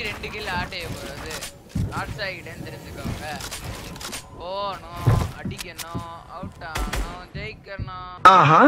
ரெண்டு கில் ஆட்டைய போறது லாட்ஸ் ஆகிட்டேன்னு தெரிஞ்சுக்கோங்க போகணும் அடிக்கணும் அவுட் ஆகணும் ஜெயிக்கணும் ஆஹா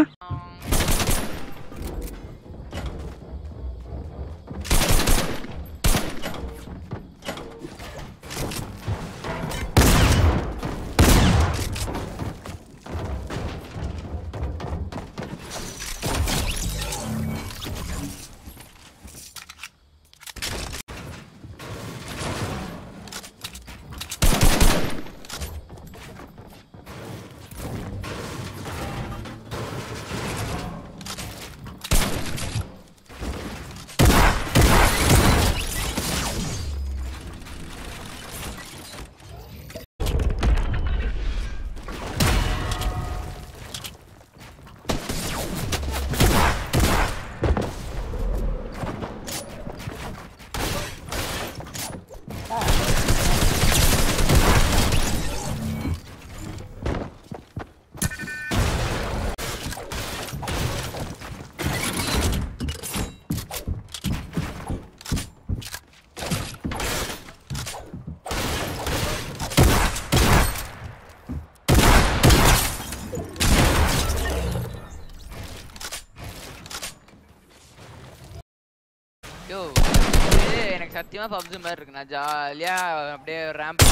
யோ இது எனக்கு சத்தியமா பப்ஜி மாதிரி இருக்கு நான் ஜாலியா அப்படியே ரேம்ப்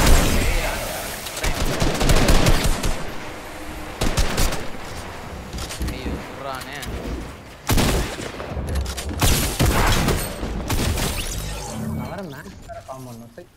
ஐயோ சொல்றானே நான் வர மேட்ச் வேற ஃபார்ம் பண்ணணும் சரி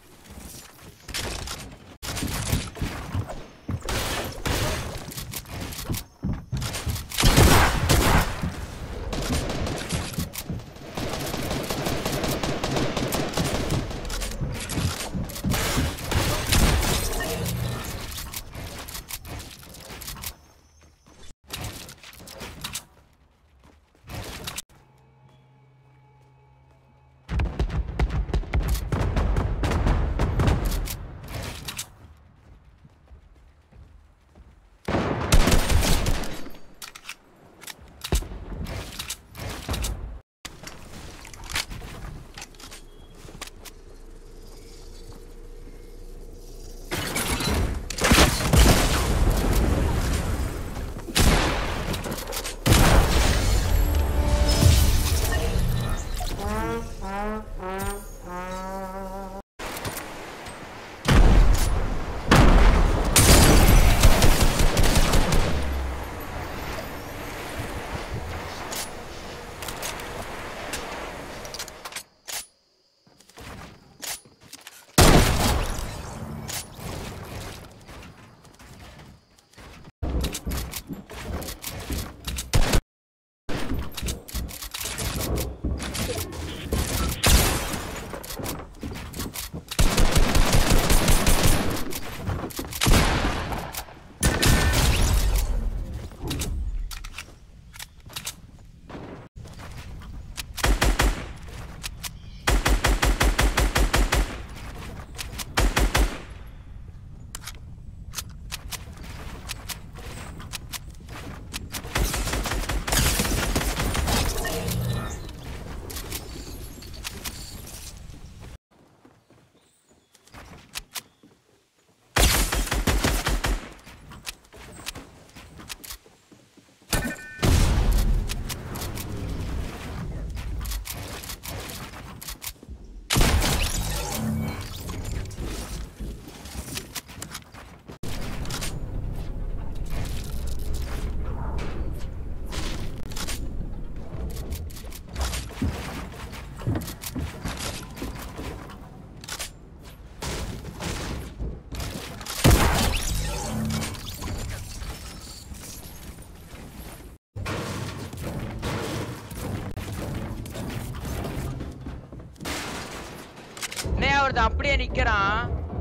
என்னையா ஒருத்தன் அப்படியே நிக்கிறான்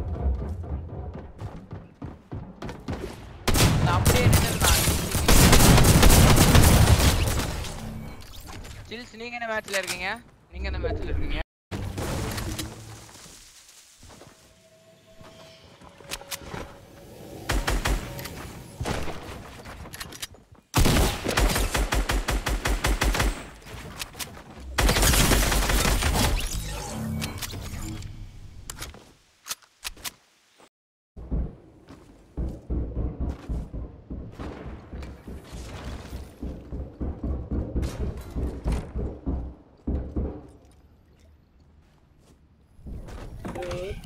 ஒருத்தன் அப்படியே நின்னுருக்கான் சில்ஸ் நீங்க என்ன மேட்ச்ல இருக்கீங்க நீங்க என்ன மேட்ச்ல இருக்கீங்க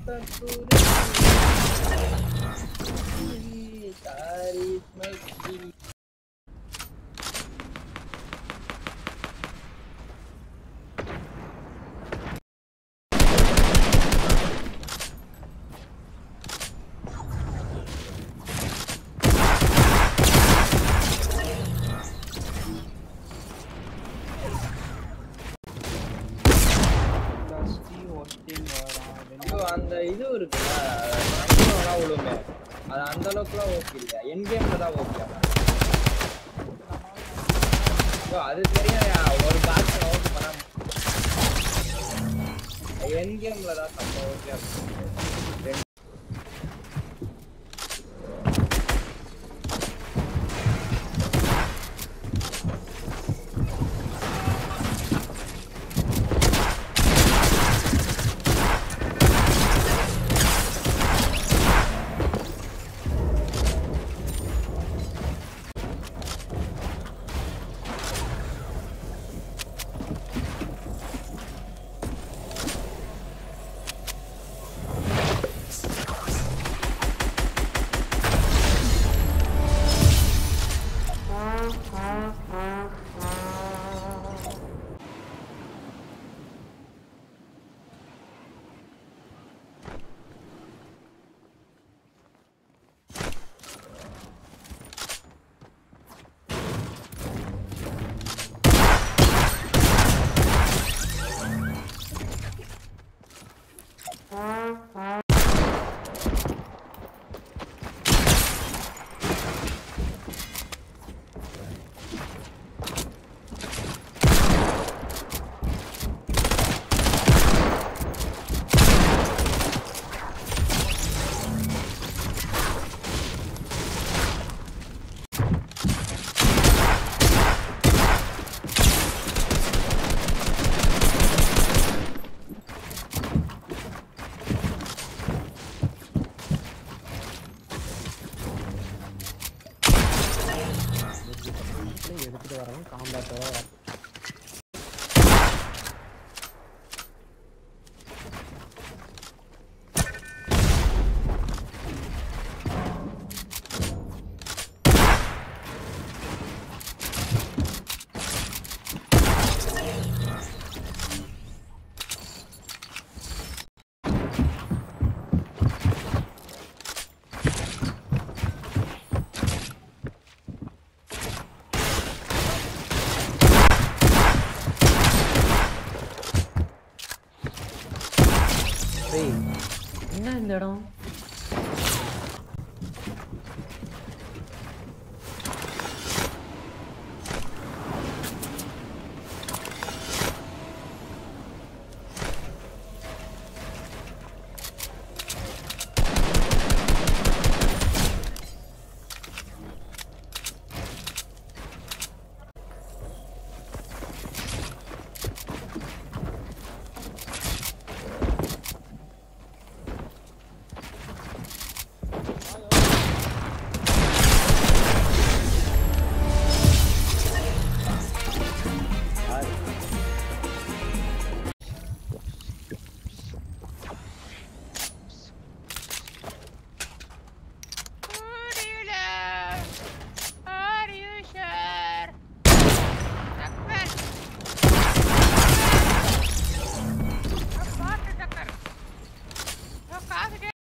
ஐயோ, அந்த இது இருக்குல்ல அங்கெல்லாம் விழுமே அது அந்த அளவுக்குலாம் ஓகே இல்லையா என் கேம்ல தான் ஓகே அது தெரியாதயா ஒரு பாக்ஸ் ஓகே பண்ண என் கேம்ல தான் நம்ம ஓகே எடுத்துட்டு வரவும் காம்பேட்டோட டேய் என்ன இந்த இடம் Who do you love? Are you sure? டக்கர். ஓ, பாட்டு டக்கர். ஓ, காசு கே-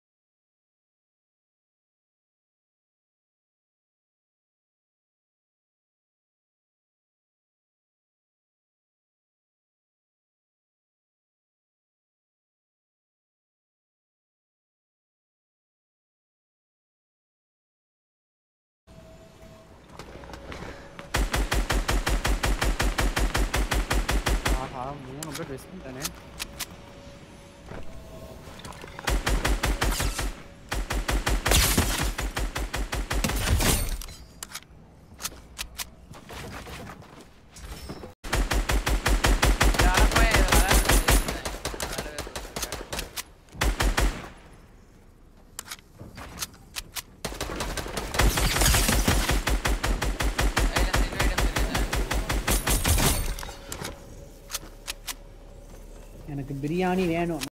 ஆஹா மூணு பேர் ட்ரெஸ் பண்ணிட்டானே யாரோ போய் இதை விளையாட சொல்லியிருந்தேன். விளையாடவே சொல்லியிருக்காரு. ஐலம் திருவேடம் தெரியுதா? எனக்கு பிரியாணி வேணும்